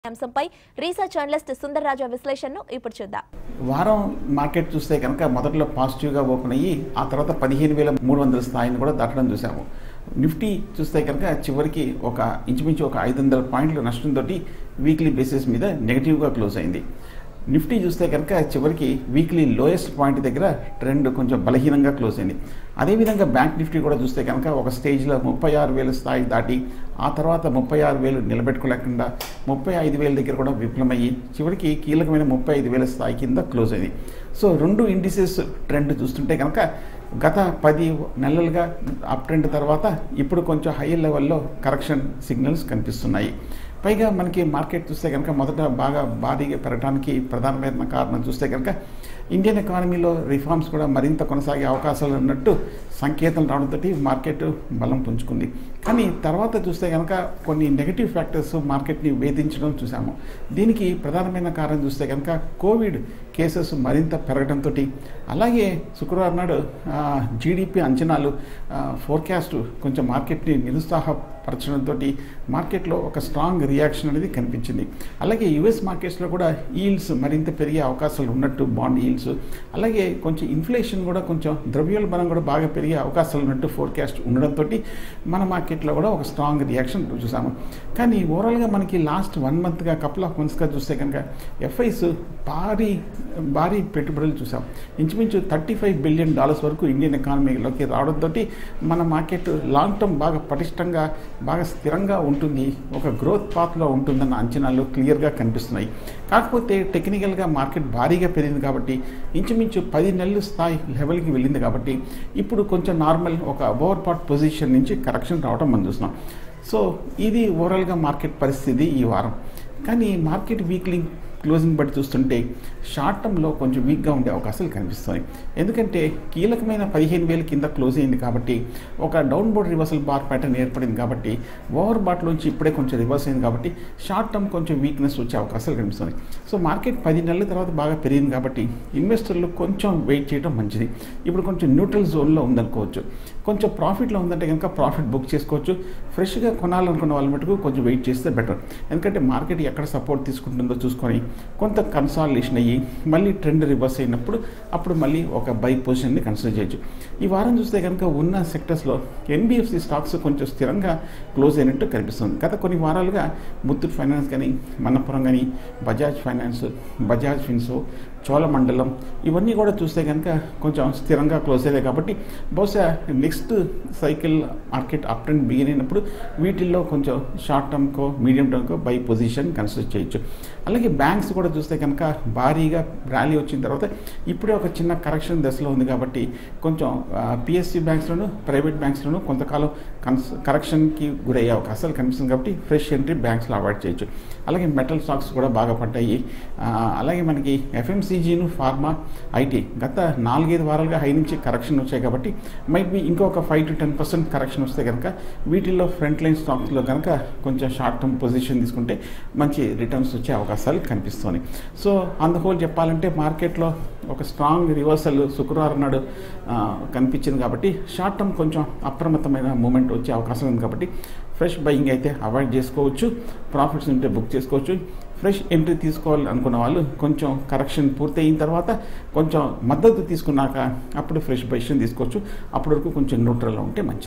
అంశంపై research journalist సుందర్రాజా విశ్లేషణను ఇప్పుడు చూద్దాం వారం మార్కెట్ చూస్తే కనుక మొదట్లో పాజిటివ్గా ఓపెన్ అయ్యి ఆ తర్వాత పదిహేను వేల మూడు వందల స్థాయిని కూడా దాటడం చూసాము నిఫ్టీ చూస్తే కనుక చివరికి ఒక ఇంచుమించు ఒక ఐదు వందల పాయింట్ల నష్టంతో వీక్లీ బేసిస్ మీద నెగిటివ్గా క్లోజ్ అయింది నిఫ్టీ చూస్తే కనుక చివరికి వీక్లీ లోయెస్ట్ పాయింట్ దగ్గర ట్రెండ్ కొంచెం బలహీనంగా క్లోజ్ అయింది అదేవిధంగా బ్యాంక్ నిఫ్టీ కూడా చూస్తే కనుక ఒక స్టేజ్లో ముప్పై ఆరు వేల స్థాయి దాటి ఆ తర్వాత ముప్పై ఆరు వేలు నిలబెట్టుకోలేకుండా ముప్పై ఐదు వేల దగ్గర కూడా విఫలమయ్యి చివరికి కీలకమైన ముప్పై ఐదు వేల స్థాయి కింద క్లోజ్ అయింది సో రెండు ఇండిసెస్ ట్రెండ్ చూస్తుంటే కనుక గత పది నెలలుగా అప్ ట్రెండ్ తర్వాత ఇప్పుడు కొంచెం హై లెవెల్లో కరెక్షన్ సిగ్నల్స్ కనిపిస్తున్నాయి పైగా మనకి మార్కెట్ చూస్తే కనుక మొదట బాగా భారీగా పెరగడానికి ప్రధానమైన కారణం చూస్తే కనుక ఇండియన్ ఎకానమీలో రిఫార్మ్స్ కూడా మరింత కొనసాగే అవకాశాలు ఉన్నట్టు సంకేతం రావడంతో మార్కెట్ బలం పుంజుకుంది కానీ తర్వాత చూస్తే కనుక కొన్ని నెగటివ్ ఫ్యాక్టర్స్ మార్కెట్ని వేధించడం చూసాము దీనికి ప్రధానమైన కారణం చూస్తే కనుక కోవిడ్ కేసెస్ మరింత పెరగడంతో అలాగే శుక్రవారం నాడు జీడిపి అంచనాలు ఫోర్కాస్ట్ కొంచెం మార్కెట్ని నిరుత్సాహపరచడంతో మార్కెట్లో ఒక స్ట్రాంగ్ రియాక్షన్ అనేది కనిపించింది అలాగే యుఎస్ మార్కెట్స్లో కూడా ఈల్డ్స్ మరింత పెరిగే అవకాశాలు ఉన్నట్టు బాండ్ ఈల్డ్స్ అలాగే కొంచెం ఇన్ఫ్లేషన్ కూడా కొంచెం ద్రవ్యోల్బణం కూడా బాగా పెరిగే అవకాశాలు ఉన్నట్టు ఫోర్కాస్ట్ ఉండడంతో మన మార్కెట్లో కూడా ఒక స్ట్రాంగ్ రియాక్షన్ చూసాము కానీ ఓవరాల్గా మనకి లాస్ట్ వన్ మంత్గా కపుల్ ఆఫ్ మంత్స్గా చూస్తే కనుక ఎఫ్ఐస్ భారీ భారీ పెట్టుబడులు చూసాం ఇంచుమించు థర్టీ ఫైవ్ బిలియన్ డాలర్స్ వరకు ఇండియన్ ఎకానమీలోకి రావడంతో మన మార్కెట్ లాంగ్ టర్మ్ బాగా పటిష్టంగా బాగా స్థిరంగా ఉంటుంది ఒక గ్రోత్ పాత్లో ఉంటుందన్న అంచనాలు క్లియర్గా కనిపిస్తున్నాయి కాకపోతే టెక్నికల్గా మార్కెట్ భారీగా పెరిగింది కాబట్టి ఇంచుమించు పది నెలలు స్థాయి లెవెల్కి వెళ్ళింది కాబట్టి ఇప్పుడు కొంచెం నార్మల్ ఒక ఓవర్ పాట్ పొజిషన్ నుంచి కరెక్షన్ రావడం మనం చూస్తున్నాం సో ఇది ఓవరాల్గా మార్కెట్ పరిస్థితి ఈ వారం కానీ మార్కెట్ వీక్లీ క్లోజింగ్ బట్టి చూస్తుంటే షార్ట్ టర్మ్లో కొంచెం వీక్గా ఉండే అవకాశాలు కనిపిస్తాయి ఎందుకంటే కీలకమైన పదిహేను వేల కింద క్లోజ్ అయింది కాబట్టి ఒక downward reversal bar pattern ఏర్పడింది కాబట్టి ఓవర్ బాట్లోంచి ఇప్పుడే కొంచెం రివర్స్ అయింది కాబట్టి షార్ట్ టర్మ్ కొంచెం వీక్నెస్ వచ్చే అవకాశాలు కనిపిస్తుంది సో మార్కెట్ పది నెలల తర్వాత బాగా పెరిగింది కాబట్టి ఇన్వెస్టర్లు కొంచెం వెయిట్ చేయడం మంచిది ఇప్పుడు కొంచెం న్యూట్రల్ జోన్లో ఉందనుకోవచ్చు కొంచెం ప్రాఫిట్లో ఉందంటే కనుక ప్రాఫిట్ బుక్ చేసుకోవచ్చు ఫ్రెష్గా కొనాలనుకున్న వాళ్ళ మటుకు కొంచెం వెయిట్ చేస్తే బెటర్ ఎందుకంటే మార్కెట్ ఎక్కడ సపోర్ట్ తీసుకుంటుందో చూసుకొని కొంత కన్సాలిడేషన్ అయ్యి మళ్ళీ ట్రెండ్ రివర్స్ అయినప్పుడు అప్పుడు మళ్ళీ ఒక బై పొజిషన్ని కన్సిడర్ చేయొచ్చు ఈ వారం చూస్తే కనుక ఉన్న సెక్టర్స్లో ఎన్బిఎఫ్సి స్టాక్స్ కొంచెం స్థిరంగా క్లోజ్ అయినట్టు కనిపిస్తుంది గత కొన్ని వారాలుగా ముత్తూట్ ఫైనాన్స్ కానీ మన్నపురం కానీ బజాజ్ ఫైనాన్స్ బజాజ్ ఫిన్సో చోళమండలం ఇవన్నీ కూడా చూస్తే కనుక కొంచెం స్థిరంగా క్లోజ్ అయ్యాయి కాబట్టి బహుశా next cycle market up trend begin అయినప్పుడు వీటిల్లో కొంచెం షార్ట్ టర్మ్కో మీడియం టర్మ్కో బై పొజిషన్ కన్సిడర్ చేయొచ్చు అలాగే బ్యాంక్స్ కూడా చూస్తే కనుక భారీగా ర్యాలీ వచ్చిన తర్వాత ఇప్పుడే ఒక చిన్న కరెక్షన్ దశలో ఉంది కాబట్టి కొంచెం పిఎస్సి బ్యాంక్స్లోను ప్రైవేట్ బ్యాంక్స్లోను కొంతకాలం కన్స్ కరెక్షన్కి గురయ్యే అవకాశాలు కనిపిస్తుంది కాబట్టి ఫ్రెష్ ఎంట్రీ బ్యాంక్స్లో అవాయిడ్ చేయొచ్చు అలాగే మెటల్ స్టాక్స్ కూడా బాగా పడ్డాయి అలాగే మనకి ఎఫ్ఎంసీజీను ఫార్మా ఐటీ గత నాలుగైదు వారాలుగా హై నుంచి కరెక్షన్ వచ్చాయి కాబట్టి మైట్ బి ఇంకొక five to ten percent correction వస్తే కనుక వీటిల్లో ఫ్రంట్ లైన్ స్టాక్స్లో కనుక కొంచెం షార్ట్ టర్మ్ పొజిషన్ తీసుకుంటే మంచి రిటర్న్స్ వచ్చే అవకాశాలు కనిపిస్తున్నాయి సో ఆన్ ద హోల్ చెప్పాలంటే మార్కెట్లో ఒక స్ట్రాంగ్ రివర్సల్ శుక్రవారం నాడు కనిపించింది కాబట్టి షార్ట్ టర్మ్ కొంచెం అప్రమత్తమైన మూమెంట్ వచ్చే అవకాశం ఉంది కాబట్టి ఫ్రెష్ బయింగ్ అయితే అవాయిడ్ చేసుకోవచ్చు ప్రాఫిట్స్ ఉంటే బుక్ చేసుకోవచ్చు ఫ్రెష్ ఎంట్రీ తీసుకోవాలి అనుకున్న వాళ్ళు కొంచెం కరెక్షన్ పూర్తయిన తర్వాత కొంచెం మద్దతు తీసుకున్నాక అప్పుడు ఫ్రెష్ పొజిషన్ తీసుకోవచ్చు అప్పటి వరకు కొంచెం న్యూట్రల్లో ఉంటే మంచిది